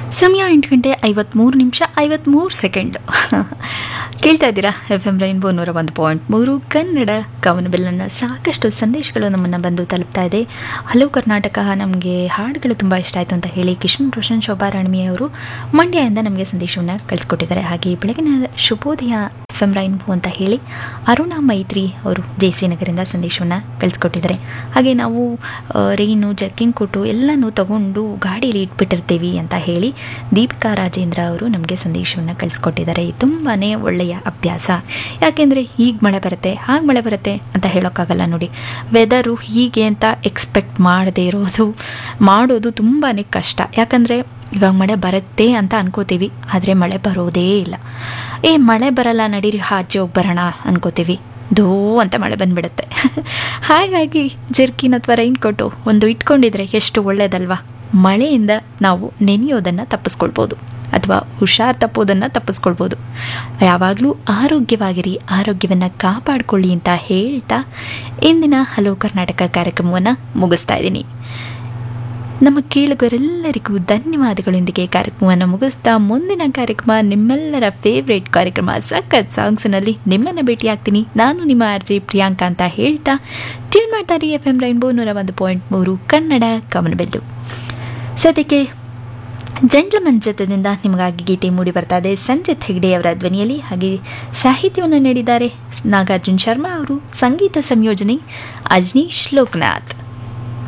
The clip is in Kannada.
ಸಮಯ ಎಂಟು ಗಂಟೆ ಐವತ್ತ್ಮೂರು ನಿಮಿಷ ಐವತ್ತ್ಮೂರು ಸೆಕೆಂಡ್ ಕೇಳ್ತಾ ಇದ್ದೀರಾ ಎಫ್ ಎಮ್ ರೈನ್ಬೋ ನೂರ ಒಂದು ಪಾಯಿಂಟ್ ಮೂರು ಕನ್ನಡ ಕವನಬಿಲ್ಲನ್ನು ಸಾಕಷ್ಟು ಸಂದೇಶಗಳು ನಮ್ಮನ್ನು ಬಂದು ತಲುಪ್ತಾ ಇದೆ ಹಲವು ಕರ್ನಾಟಕ ನಮಗೆ ಹಾಡುಗಳು ತುಂಬ ಇಷ್ಟ ಆಯಿತು ಅಂತ ಹೇಳಿ ಕಿಶನ್ ರೋಷನ್ ಶೋಭಾ ರಾಣಿಮಿಯವರು ಮಂಡ್ಯದಿಂದ ನಮಗೆ ಸಂದೇಶವನ್ನು ಕಳಿಸ್ಕೊಟ್ಟಿದ್ದಾರೆ ಹಾಗೆ ಬೆಳಗಿನ ಶುಭೋದಯ ಎಫ್ ಎಮ್ ರೈನ್ಬೋ ಅಂತ ಹೇಳಿ ಅರುಣಾ ಮೈತ್ರಿ ಅವರು ಜೆ ಸಿ ನಗರಿಂದ ಸಂದೇಶವನ್ನು ಕಳಿಸ್ಕೊಟ್ಟಿದ್ದಾರೆ ಹಾಗೆ ನಾವು ಆ, ರೈನು ಜರ್ಕಿನ್ ಕೋಟು ಎಲ್ಲನೂ ತಗೊಂಡು ಗಾಡೀಲಿ ಇಟ್ಬಿಟ್ಟಿರ್ತೀವಿ ಅಂತ ಹೇಳಿ ದೀಪಿಕಾ ರಾಜೇಂದ್ರ ಅವರು ನಮಗೆ ಸಂದೇಶವನ್ನು ಕಳಿಸ್ಕೊಟ್ಟಿದ್ದಾರೆ ಇದು ತುಂಬಾ ಒಳ್ಳೆಯ ಅಭ್ಯಾಸ ಯಾಕೆಂದರೆ ಈಗ ಮಳೆ ಬರುತ್ತೆ ಹಾಗೆ ಮಳೆ ಬರುತ್ತೆ ಅಂತ ಹೇಳೋಕ್ಕಾಗಲ್ಲ ನೋಡಿ ವೆದರು ಹೀಗೆ ಅಂತ ಎಕ್ಸ್ಪೆಕ್ಟ್ ಮಾಡದೇ ಇರೋದು ಮಾಡೋದು ತುಂಬಾ ಕಷ್ಟ ಯಾಕಂದರೆ ಇವಾಗ ಮಳೆ ಬರುತ್ತೆ ಅಂತ ಅನ್ಕೋತೀವಿ ಆದರೆ ಮಳೆ ಬರೋದೇ ಇಲ್ಲ ಏ ಮಳೆ ಬರಲ್ಲ ನಡೀರಿ ಆಚೆ ಹೋಗಿ ಬರೋಣ ಅನ್ಕೋತೀವಿ ದೋ ಅಂತ ಮಳೆ ಬಂದ್ಬಿಡುತ್ತೆ ಹಾಗಾಗಿ ಜರ್ಕಿನ್ ಅಥವಾ ರೈನ್ ಕೋಟು ಒಂದು ಇಟ್ಕೊಂಡಿದ್ರೆ ಎಷ್ಟು ಒಳ್ಳೆಯದಲ್ವಾ ಮಳೆಯಿಂದ ನಾವು ನೆನೆಯೋದನ್ನು ತಪ್ಪಿಸ್ಕೊಳ್ಬೋದು ಅಥವಾ ಹುಷಾರ್ ತಪ್ಪೋದನ್ನು ತಪ್ಪಿಸ್ಕೊಳ್ಬೋದು ಯಾವಾಗಲೂ ಆರೋಗ್ಯವಾಗಿರಿ ಆರೋಗ್ಯವನ್ನು ಕಾಪಾಡಿಕೊಳ್ಳಿ ಅಂತ ಹೇಳ್ತಾ ಇಂದಿನ ಹಲೋ ಕರ್ನಾಟಕ ಕಾರ್ಯಕ್ರಮವನ್ನು ಮುಗಿಸ್ತಾ ಇದ್ದೀನಿ ನಮ್ಮ ಕೇಳುಗರೆಲ್ಲರಿಗೂ ಧನ್ಯವಾದಗಳೊಂದಿಗೆ ಕಾರ್ಯಕ್ರಮವನ್ನು ಮುಗಿಸ್ತಾ ಮುಂದಿನ ಕಾರ್ಯಕ್ರಮ ನಿಮ್ಮೆಲ್ಲರ ಫೇವ್ರೇಟ್ ಕಾರ್ಯಕ್ರಮ ಸಖತ್ ಸಾಂಗ್ಸ್ನಲ್ಲಿ ನಿಮ್ಮನ್ನು ಭೇಟಿಯಾಗ್ತೀನಿ ನಾನು ನಿಮ್ಮ ಆರ್ ಜೆ ಪ್ರಿಯಾಂಕಾ ಅಂತ ಹೇಳ್ತಾ ಟ್ಯೂನ್ ಮಾಡ್ತಾರೆ ಎಫ್ ಎಂ ರೈನ್ಬೋ ನೂರ ಒಂದು ಪಾಯಿಂಟ್ ಮೂರು ಕನ್ನಡ ಕಮನಬೆಲ್ಲು ಸದ್ಯಕ್ಕೆ ಜಂಟ್ಲಮನ್ ಜತದಿಂದ ನಿಮಗಾಗಿ ಗೀತೆ ಮೂಡಿ ಬರ್ತಾ ಇದೆ ಸಂಜಿತ್ ಹೆಗ್ಡೆ ಅವರ ಧ್ವನಿಯಲ್ಲಿ ಹಾಗೆ ಸಾಹಿತ್ಯವನ್ನು ನೀಡಿದ್ದಾರೆ ನಾಗಾರ್ಜುನ್ ಶರ್ಮಾ ಅವರು ಸಂಗೀತ ಸಂಯೋಜನೆ ಅಜ್ನೀಶ್ ಲೋಕನಾಥ್